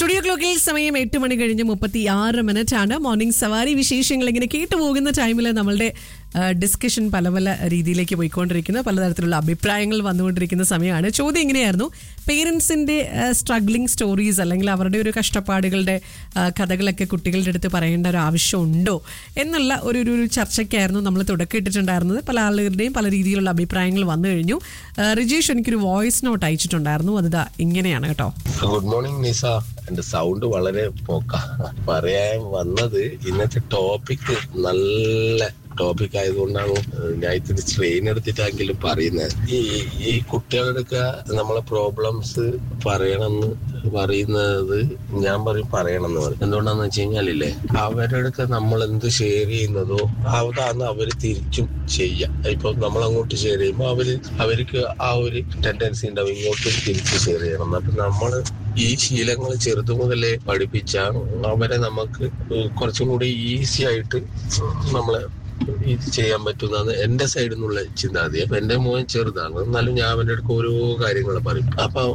Studio ക്ലോക്കിൽ സമയം എട്ട് മണി കഴിഞ്ഞ് മുപ്പത്തി ആറ് മിനിറ്റ് ആണ് മോർണിംഗ് സവാരി വിശേഷങ്ങൾ ഇങ്ങനെ കേട്ടു പോകുന്ന ടൈമിൽ നമ്മളുടെ ഡിസ്കഷൻ പല പല രീതിയിലേക്ക് പോയിക്കൊണ്ടിരിക്കുന്ന പലതരത്തിലുള്ള അഭിപ്രായങ്ങൾ വന്നുകൊണ്ടിരിക്കുന്ന സമയമാണ് ചോദ്യം ഇങ്ങനെയായിരുന്നു പേരൻസിന്റെ സ്ട്രഗ്ലിംഗ് സ്റ്റോറീസ് അല്ലെങ്കിൽ അവരുടെ ഒരു കഷ്ടപ്പാടുകളുടെ ആ, കഥകളൊക്കെ കുട്ടികളുടെ അടുത്ത് പറയേണ്ട ഒരു ആവശ്യമുണ്ടോ എന്നുള്ള ഒരു ഒരു ഒരു ചർച്ചയ്ക്കായിരുന്നു നമ്മൾ തുടക്കമിട്ടിട്ടുണ്ടായിരുന്നത് പല ആളുകളുടെയും പല രീതിയിലുള്ള അഭിപ്രായങ്ങൾ വന്നു കഴിഞ്ഞു ആ, റിജീഷ് എനിക്കൊരു വോയിസ് നോട്ട് അയച്ചിട്ടുണ്ടായിരുന്നു അത് ദാ ഇങ്ങനെയാണ് കേട്ടോ ഗുഡ് മോർണിംഗ് നിസ എന്റെ സൗണ്ട് വളരെ പോക്ക പറയാൻ വന്നത് ഇന്നത്തെ ടോപ്പിക് നല്ല ടോപ്പിക് ആയതുകൊണ്ടാണ് ഞാൻ ഇത്തിരി സ്ട്രെയിൻ എടുത്തിട്ടെങ്കിലും പറയുന്നത് ഈ ഈ കുട്ടികളുടെ നമ്മളെ പ്രോബ്ലംസ് പറയണമെന്ന് പറയുന്നത് ഞാൻ പറയും പറയണമെന്ന് പറയും എന്തുകൊണ്ടാന്ന് വെച്ച് കഴിഞ്ഞാലില്ലേ അവരുടെ അടുത്ത് നമ്മൾ എന്ത് ഷെയർ ചെയ്യുന്നതോ അതാണ് അവര് തിരിച്ചും ചെയ്യാം ഇപ്പൊ നമ്മൾ അങ്ങോട്ട് ഷെയർ ചെയ്യുമ്പോൾ അവര് അവർക്ക് ആ ഒരു ടെൻഡൻസി ഉണ്ടാവും ഇങ്ങോട്ട് തിരിച്ച് ഷെയർ ചെയ്യണം അപ്പൊ നമ്മള് ഈ ശീലങ്ങൾ ചെറുതു മുതലേ പഠിപ്പിച്ചാൽ അവരെ നമുക്ക് കുറച്ചും കൂടി ഈസി ആയിട്ട് നമ്മളെ ഇത് ചെയ്യാൻ പറ്റുന്നതാണ് എന്റെ സൈഡിൽ നിന്നുള്ള ചിന്താഗതി അപ്പൊ എന്റെ മോൻ ചെറുതാണ് എന്നാലും ഞാൻ അവന്റെ അടുത്ത് ഓരോ കാര്യങ്ങൾ പറയും അപ്പൊ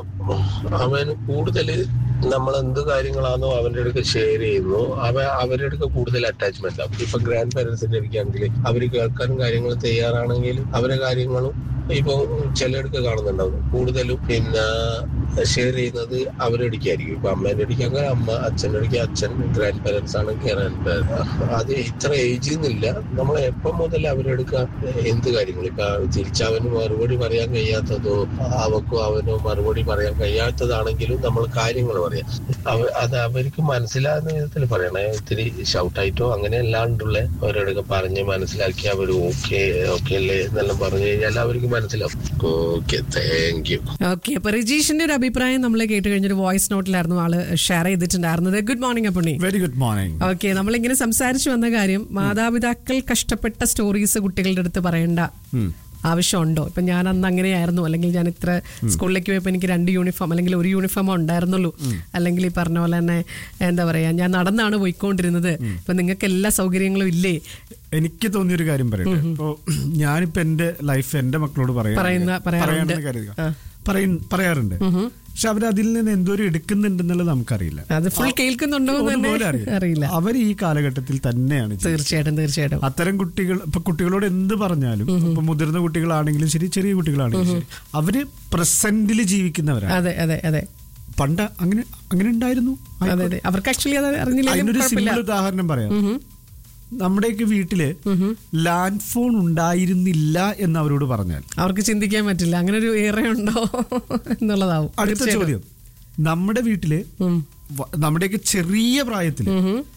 അവൻ കൂടുതൽ നമ്മൾ എന്ത് കാര്യങ്ങളാണോ അവന്റെ അടുത്ത് ഷെയർ ചെയ്യുന്നു അവ അവരുടെ അടുത്ത് കൂടുതൽ അറ്റാച്ച്മെന്റ് ആവും ഇപ്പൊ ഗ്രാൻഡ് പാരന്റ്സിന്റെ അടുക്കാണെങ്കിൽ അവർ കേൾക്കാനും കാര്യങ്ങൾ തയ്യാറാണെങ്കിൽ അവരെ കാര്യങ്ങളും ഇപ്പൊ ചിലയിടത്ത് കാണുന്നുണ്ടാവും കൂടുതലും പിന്നെ ഷെയർ ചെയ്യുന്നത് അവരുടെ അടുക്കായിരിക്കും ഇപ്പൊ അമ്മേന്റെ അടുക്കാണെങ്കിൽ അമ്മ അച്ഛൻ്റെ അടുക്ക അച്ഛൻ ഗ്രാൻഡ് പാരന്റ്സ് ആണ് ഗ്രാൻഡ് പാരന്റ് അത് ഇത്ര ഏജ് എന്നില്ല നമ്മൾ എപ്പം മുതൽ അവരുടെ അടുക്ക എന്ത് കാര്യങ്ങൾ ഇപ്പൊ തിരിച്ചവന് മറുപടി പറയാൻ കഴിയാത്തതോ അവക്കോ അവനോ മറുപടി പറയാൻ കഴിയാത്തതാണെങ്കിലും നമ്മൾ കാര്യങ്ങൾ പറയാം അവ- അത് അവർക്ക് മനസ്സിലാകുന്ന വിധത്തിൽ പറയണേ ഇത്തിരി ഷൗട്ടായിട്ടോ അങ്ങനെ അല്ലാണ്ടുള്ള അവരോടൊക്കെ പറഞ്ഞ് മനസ്സിലാക്കി അവർ ഓക്കെ ഓക്കെ അല്ലേ എന്നെല്ലാം പറഞ്ഞു കഴിഞ്ഞാൽ അവർക്ക് മനസ്സിലാവും ഓക്കെ താങ്ക് യു ഓക്കെ അപ്പൊ രജീഷിന്റെ ഒരു അഭിപ്രായം നമ്മൾ കേട്ട് കഴിഞ്ഞൊരു വോയിസ് നോട്ടിലായിരുന്നു ആള് ഷെയർ ചെയ്തിട്ടുണ്ടായിരുന്നത് good morning Appunni very good morning okay നമ്മളിങ്ങനെ സംസാരിച്ചു വന്ന കാര്യം മാതാപിതാക്കൾ കഷ്ടപ്പെട്ട സ്റ്റോറീസ് കുട്ടികളുടെ അടുത്ത് പറയേണ്ട ആവശ്യമുണ്ടോ ഇപ്പൊ ഞാൻ അന്ന് അങ്ങനെയായിരുന്നു അല്ലെങ്കിൽ ഞാൻ ഇത്ര സ്കൂളിലേക്ക് പോയപ്പോൾ എനിക്ക് രണ്ട് യൂണിഫോം അല്ലെങ്കിൽ ഒരു യൂണിഫോമോ ഉണ്ടായിരുന്നുള്ളൂ അല്ലെങ്കിൽ ഈ പറഞ്ഞ പോലെ തന്നെ എന്താ പറയാ ഞാൻ നടന്നാണ് പോയിക്കൊണ്ടിരുന്നത് ഇപ്പൊ നിങ്ങൾക്ക് എല്ലാ സൗകര്യങ്ങളും ഇല്ലേ എനിക്ക് തോന്നിയൊരു കാര്യം പറയട്ടെ ഇപ്പോ ഞാനിപ്പോ എന്റെ ലൈഫ് എന്റെ മക്കളോട് പറയാൻ പറയുന്ന- പറയാറുണ്ട്. പറയാണെന്ന് കരുതുക പറയ- പറയാറുണ്ട് പക്ഷെ അവർ അതിൽ നിന്ന് എന്തോരം എടുക്കുന്നുണ്ടെന്നുള്ളത് നമുക്കറിയില്ല അത് ഫുൾ കേൾക്കുന്നുണ്ടോ എന്ന് അതുപോലെ തന്നെ അറിയില്ല അറിയില്ല അവർ ഈ കാലഘട്ടത്തിൽ തന്നെയാണ് ചെയ്യുന്നത്. തീർച്ചയായിട്ടും തീർച്ചയായിട്ടും അത്തരം കുട്ടികൾ ഇപ്പൊ കുട്ടികളോട് എന്ത് പറഞ്ഞാലും ഇപ്പൊ മുതിർന്ന കുട്ടികളാണെങ്കിലും ശരി ചെറിയ കുട്ടികളാണെങ്കിലും ശരി അവര് പ്രസന്റിൽ ജീവിക്കുന്നവരാണ് അതെ അതെ അതെ പണ്ട് അങ്ങനെ അങ്ങനെ ഉണ്ടായിരുന്നു അതെ അതെ അവർക്ക് ആക്ച്വലി അത് അറിഞ്ഞില്ലെങ്കിലും അതിനൊരു കുഴപ്പമില്ല സിമ്പിൾ ഉദാഹരണം പറയാം നമ്മുടെയൊക്കെ വീട്ടില് ലാൻഡ് ഫോൺ ഉണ്ടായിരുന്നില്ല എന്ന് അവരോട് പറഞ്ഞാൽ അവർക്ക് ചിന്തിക്കാൻ പറ്റില്ല അങ്ങനെ ഒരു ഏറെ ഉണ്ടോ എന്നുള്ളതാവും അടുത്ത തീർച്ചയായിട്ടും. ചോദ്യം നമ്മുടെ വീട്ടില് ഉം. വ- നമ്മുടെയൊക്കെ ചെറിയ പ്രായത്തില്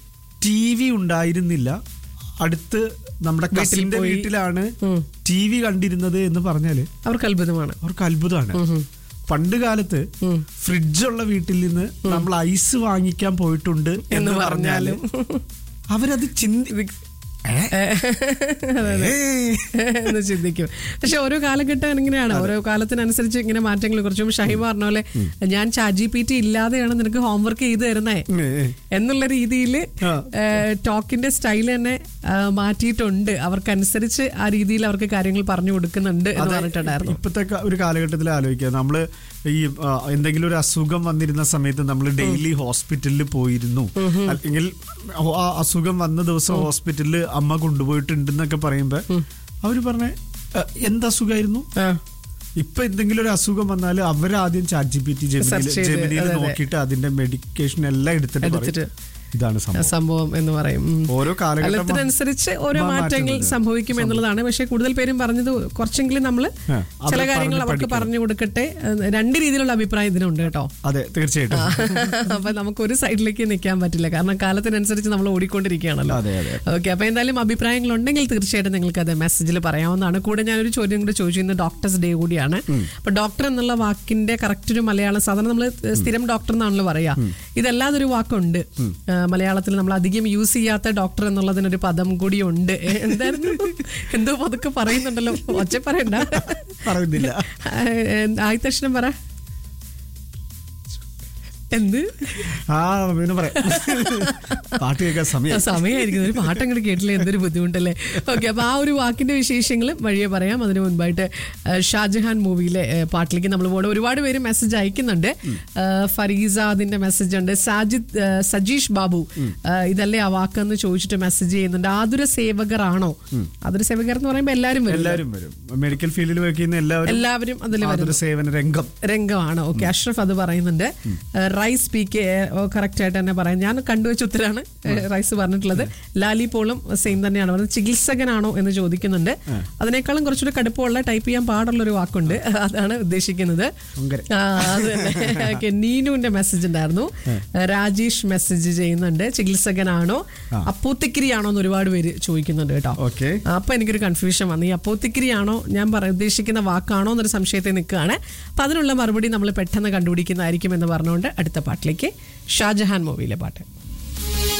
ടി വി ഉണ്ടായിരുന്നില്ല അടുത്ത് നമ്മുടെ കസിന്റെ പോയി. വീട്ടിലാണ് ടി വി കണ്ടിരുന്നത് എന്ന് പറഞ്ഞാല് അവർക്ക് അത്ഭുതമാണ് അവർക്ക് അത്ഭുതമാണ് പണ്ട് കാലത്ത് ഫ്രിഡ്ജുള്ള വീട്ടിൽ നിന്ന് നമ്മൾ ഐസ് വാങ്ങിക്കാൻ പോയിട്ടുണ്ട് എന്ന് പറഞ്ഞാല് അവരത് ചിന്തി എന്ന് ചിന്തിക്കും പക്ഷെ ഓരോ കാലഘട്ടം ഇങ്ങനെയാണ് ഓരോ കാലത്തിനനുസരിച്ച് ഇങ്ങനെ മാറ്റങ്ങൾ കുറച്ചും ഷഹിമ പറഞ്ഞ പോലെ ഞാൻ ചാജി പി ടി ഇല്ലാതെയാണ് നിനക്ക് ഹോംവർക്ക് ചെയ്തു തരുന്നേ എന്നുള്ള രീതിയിൽ ആ. ടോക്കിന്റെ സ്റ്റൈൽ തന്നെ ആ, മാറ്റിയിട്ടുണ്ട് അവർക്കനുസരിച്ച് ആ രീതിയിൽ അവർക്ക് കാര്യങ്ങൾ പറഞ്ഞു കൊടുക്കുന്നുണ്ട് എന്ന് അതെ, പറഞ്ഞിട്ടുണ്ടായിരുന്നു ഇപ്പത്തെ ക- ഒരു കാലഘട്ടത്തിൽ ആലോചിക്കുക നമ്മള് ഈ ആ, എന്തെങ്കിലും ഒരു അസുഖം വന്നിരുന്ന സമയത്ത് നമ്മൾ ഡെയിലി ഹോസ്പിറ്റലിൽ പോയിരുന്നു അല്ലെങ്കിൽ ആ അസുഖം വന്ന ദിവസം ഹോസ്പിറ്റലിൽ അമ്മ കൊണ്ടുപോയിട്ടുണ്ടെന്നൊക്കെ പറയുമ്പോ അവര് പറഞ്ഞ എന്ത് അസുഖമായിരുന്നു ആ. ഇപ്പൊ എന്തെങ്കിലും ഒരു അസുഖം വന്നാൽ അവരാദ്യം chat G P T Search ചെയ്ത്, ജെമിനിയിൽ അതെ, അതെ. നോക്കിയിട്ട് അതിന്റെ മെഡിക്കേഷൻ എല്ലാം എടുത്തിട്ട് എടുത്തിട്ട്. പറയും ഇതാണ് ആ സംഭവം സംഭവം എന്ന് പറയും ഉം. ഓരോ കാലഘട്ടം കാലത്തിനനുസരിച്ച് ഓരോ മാ- മാറ്റങ്ങൾ മാറ്റുന്നുണ്ട്. സംഭവിക്കും എന്നുള്ളതാണ് പക്ഷെ കൂടുതൽ പേരും പറഞ്ഞത് കുറച്ചെങ്കിലും നമ്മൾ ആ, ചില അവരെ കാര്യങ്ങൾ പറഞ്ഞ് അവർക്ക് പഠിക്കണം. പറഞ്ഞു കൊടുക്കട്ടെ ഏഹ് രണ്ട് രീതിയിലുള്ള അഭിപ്രായം ഇതിനുണ്ട് കേട്ടോ അതെ തീർച്ചയായിട്ടും അപ്പൊ നമുക്ക് ഒരു സൈഡിലേക്ക് നിൽക്കാൻ പറ്റില്ല കാരണം കാലത്തിനനുസരിച്ച് നമ്മൾ ഓടിക്കൊണ്ടിരിക്കുകയാണല്ലോ അതെ, അതെ. ഓക്കെ അപ്പൊ എന്തായാലും അഭിപ്രായങ്ങൾ ഉണ്ടെങ്കിൽ തീർച്ചയായിട്ടും നിങ്ങൾക്ക് അത് മെസ്സേജിൽ പറയാവുന്നതാണ് കൂടെ ഞാനൊരു ചോദ്യം കൂടി ചോദിച്ചു ഇന്ന് ഡോക്ടേഴ്സ് ഡേ കൂടിയാണ് അപ്പൊ ഡോക്ടർ എന്നുള്ള വാക്കിന്റെ കറക്റ്റ് ഒരു മലയാളം സാധാരണ നമ്മൾ സ്ഥിരം ഡോക്ടർ എന്നാണല്ലോ പറയാ ഇതല്ലാതെ ഒരു വാക്കുണ്ട് ആ, മലയാളത്തിൽ നമ്മൾ അധികം യൂസ് ചെയ്യാത്ത ഡോക്ടർ എന്നുള്ളതിനൊരു പദം കൂടി ഉണ്ട് ഏ, എന്തായിരുന്നു എന്തോ പതുക്കെ പറയുന്നുണ്ടല്ലോ ഒച്ച പറയണ്ട പറയുന്നില്ല ആദ്യത്തെ അക്ഷരം പറ എന്ത് ആ പിന്നെ പറയാം പാട്ട് കേൾക്കാൻ സമയം സമയമായിരിക്കും ഒരു പാട്ട് അങ്ങോട്ട് കേട്ടില്ല എന്തൊരു ബുദ്ധിമുട്ടല്ലേ ഓക്കെ അപ്പൊ ആ ഒരു വാക്കിന്റെ വിശേഷങ്ങൾ വഴിയെ പറയാം അതിന് മുൻപായിട്ട് ആ, ഷാജഹാൻ മൂവിയിലെ ആ, പാട്ടിലേക്ക് നമ്മൾ പോകണം ഒരുപാട് പേര് മെസ്സേജ് അയക്കുന്നുണ്ട് ആ, ഫരീസ അതിന്റെ മെസ്സേജ് ഉണ്ട് സാജിദ് ആ, സജീഷ് ബാബു ആ, ഇതല്ലേ ആ വാക്കെന്ന് ചോദിച്ചിട്ട് മെസ്സേജ് ചെയ്യുന്നുണ്ട് ആതുര സേവകരാണോ ആതുര സേവകർ എന്ന് പറയുമ്പോൾ എല്ലാവരും വരും എല്ലാവരും വരും മെഡിക്കൽ ഫീൽഡിൽ വർക്ക് ചെയ്യുന്ന എല്ലാവരും എല്ലാവരും അതിൽ വരും അതൊരു സേവന രംഗം രംഗമാണ് ഓക്കെ അഷ്റഫ് അത് പറയുന്നുണ്ട് റൈസ് പി കെ കറക്റ്റ് ആയിട്ട് തന്നെ പറയാം ഞാൻ കണ്ടുവച്ച ഉത്തരാണ് ഏഹ്, റൈസ് പറഞ്ഞിട്ടുള്ളത് ലാലി പോളും സെയിം തന്നെയാണ് പറയുന്നത് ചികിത്സകനാണോ എന്ന് ചോദിക്കുന്നുണ്ട് അതിനേക്കാളും കുറച്ചുകൂടി കടുപ്പമുള്ള ടൈപ്പ് ചെയ്യാൻ പാടുള്ള ഒരു വാക്കുണ്ട് അതാണ് ഉദ്ദേശിക്കുന്നത് ഭയങ്കര. ആ, അത് തന്നെ ഓക്കെ നീനുവിന്റെ മെസ്സേജ് ഉണ്ടായിരുന്നു രാജേഷ് മെസ്സേജ് ചെയ്യുന്നുണ്ട് ചികിത്സകനാണോ അപ്പൂത്തിക്കിരിയാണോ എന്ന് ഒരുപാട് പേര് ചോദിക്കുന്നുണ്ട് കേട്ടോ ഓക്കെ അപ്പൊ എനിക്കൊരു കൺഫ്യൂഷൻ വന്നു ഈ അപ്പോത്തിക്കിരിയാണോ ഞാൻ പറ ഉദ്ദേശിക്കുന്ന വാക്കാണോ എന്നൊരു സംശയത്തിൽ നിൽക്കുകയാണ് അപ്പൊ അതിനുള്ള മറുപടി നമ്മൾ പെട്ടെന്ന് കണ്ടുപിടിക്കുന്നതായിരിക്കും എന്ന് പറഞ്ഞുകൊണ്ട് അടുത്ത പാട്ടിലേക്ക് ഷാജഹാൻ മൂവിയിലെ പാട്ട്